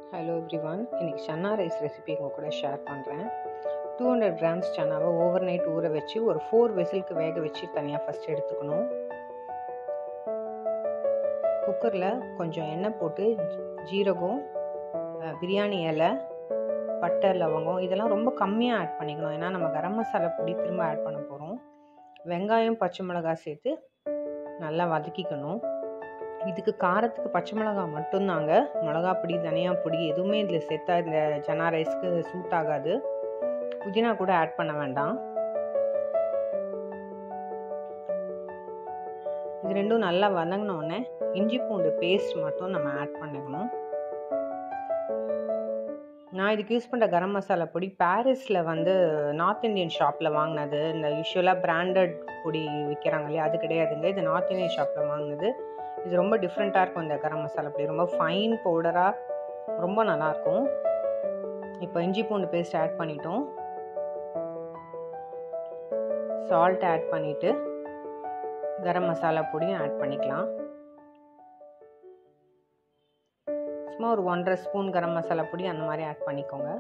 hello every one இன்றைக்கி chana rice recipe உங்கள் கூட ஷேர் பண்ணுறேன் டூ ஹண்ட்ரட் கிராம்ஸ் சன்னாவை ஓவர் நைட் ஊற வச்சு ஒரு ஃபோர் விசிலுக்கு வேக வச்சு தனியாக ஃபஸ்ட் எடுத்துக்கணும் குக்கரில் கொஞ்சம் எண்ணெய் போட்டு ஜீரகம் அஹ், பிரியாணி இலை பட்டை லவங்கம் இதெல்லாம் ரொம்ப கம்மியாக ஆட் பண்ணிக்கணும் ஏன்னா நம்ம கரம் மசாலா பொடி திரும்ப ஆட் பண்ண போகிறோம் வெங்காயம் பச்சை மிளகாய் சேர்த்து நல்லா வதக்கிக்கணும் இதுக்கு காரத்துக்கு பச்சை மிளகா மட்டும்தாங்க மிளகா பொடி தனியா பொடி எதுவுமே இதில் சேர்த்தா இந்த சனா ரைஸ்க்கு சூட் ஆகாது புதினா கூட ஆட் பண்ண வேண்டாம் இது ரெண்டும் நல்லா வதங்கினோடனே இஞ்சி பூண்டு பேஸ்ட் மட்டும் நம்ம ஆட் பண்ணிக்கணும் நான் இதுக்கு யூஸ் பண்ணுற கரம் மசாலா பொடி பாரிஸில் வந்து நார்த் இந்தியன் ஷாப்பில் வாங்கினது இந்த யூஸ்வலாக பிராண்டட் பொடி விற்கிறாங்க இல்லையா அது கிடையாதுங்க இது நார்த் இந்தியன் ஷாப்பில் வாங்கினது இது ரொம்ப டிஃப்ரெண்ட்டாக இருக்கும் இந்த கரம் மசாலா பொடி ரொம்ப ஃபைன் பவுடராக ரொம்ப நல்லாயிருக்கும் இப்போ இஞ்சி பூண்டு பேஸ்ட் ஆட் பண்ணிட்டோம் சால்ட் ஆட் பண்ணிவிட்டு கரம் மசாலா பொடியும் ஆட் பண்ணிக்கலாம் சும்மா ஒரு ஒன்றரை ஸ்பூன் கரம் மசாலா பொடி அந்த மாதிரி ஆட் பண்ணிக்கோங்க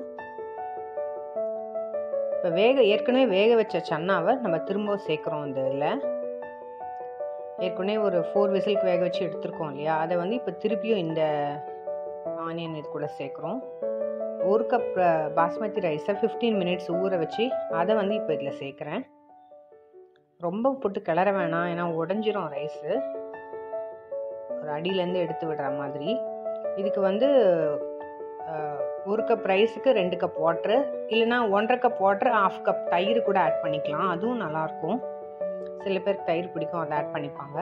இப்போ வேக ஏற்கனவே வேக வச்ச சன்னாவை நம்ம திரும்ப சேர்க்குறோம் இந்த இதில் ஏற்கனவே ஒரு ஃபோர் விசிலுக்கு வேக வச்சு எடுத்துருக்கோம் இல்லையா அதை வந்து இப்போ திருப்பியும் இந்த ஆனியன் இது கூட சேர்க்குறோம் ஒரு கப் பாஸ்மதி ரைஸை ஃபிஃப்டீன் மினிட்ஸ் ஊற வச்சு அதை வந்து இப்போ இதில் சேர்க்குறேன் ரொம்ப போட்டு கிளற வேணாம் ஏன்னா உடஞ்சிரும் ரைஸு ஒரு அடியிலேருந்து எடுத்து விடுற மாதிரி இதுக்கு வந்து அஹ், ஒரு கப் ரைஸுக்கு ரெண்டு கப் வாட்ரு இல்லைனா ஒன்றரை கப் வாட்ரு ஆஃப் கப் தயிர் கூட ஆட் பண்ணிக்கலாம் அதுவும் நல்லாயிருக்கும் சில பேருக்கு தயிர் பிடிக்கும் அதை ஆட் பண்ணிப்பாங்க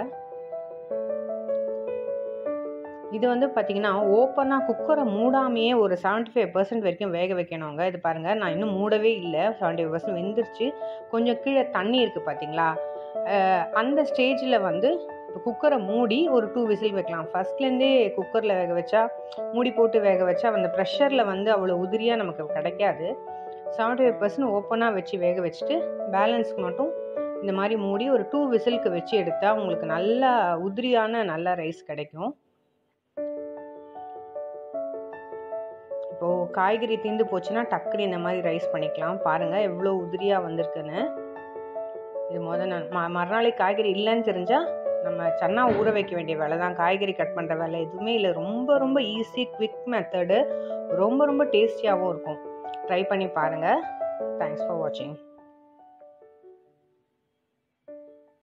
இது வந்து பார்த்தீங்கன்னா ஓப்பனாக குக்கரை மூடாமையே ஒரு செவன்ட்டி ஃபைவ் பர்சன்ட் வரைக்கும் வேக வைக்கணுங்க இது பாருங்கள் நான் இன்னும் மூடவே இல்லை செவன்ட்டி ஃபைவ் பர்சன்ட் வெந்துருச்சு கொஞ்சம் கீழே தண்ணி இருக்குது பார்த்தீங்களா அஹ் அந்த ஸ்டேஜில் வந்து இப்போ குக்கரை மூடி ஒரு டூ விசில் வைக்கலாம் ஃபஸ்ட்லேருந்தே குக்கரில் வேக வச்சா மூடி போட்டு வேக வச்சா அந்த ப்ரெஷரில் வந்து அவ்வளோ உதிரியாக நமக்கு கிடைக்காது செவன்ட்டி ஃபைவ் பர்சன்ட் ஓப்பனாக வச்சு வேக வச்சுட்டு பேலன்ஸ்க்கு மட்டும் இந்த மாதிரி மூடி ஒரு டூ விசிலுக்கு வச்சு எடுத்தால் உங்களுக்கு நல்ல உதிரியான நல்ல ரைஸ் கிடைக்கும் இப்போது காய்கறி தீந்து போச்சுன்னா டக்குனு இந்த மாதிரி ரைஸ் பண்ணிக்கலாம் பாருங்கள் எவ்வளோ உதிரியாக வந்திருக்குன்னு இது முதல் நான் ம மறுநாளைக்கு காய்கறி இல்லைன்னு தெரிஞ்சால் நம்ம சன்னா ஊற வைக்க வேண்டிய வேலை தான் காய்கறி கட் பண்ணுற வேலை எதுவுமே இல்லை ரொம்ப ரொம்ப ஈஸி குவிக் மெத்தடு ரொம்ப ரொம்ப டேஸ்டியாகவும் இருக்கும் ட்ரை பண்ணி பாருங்கள் தேங்க்ஸ் ஃபார் வாட்சிங்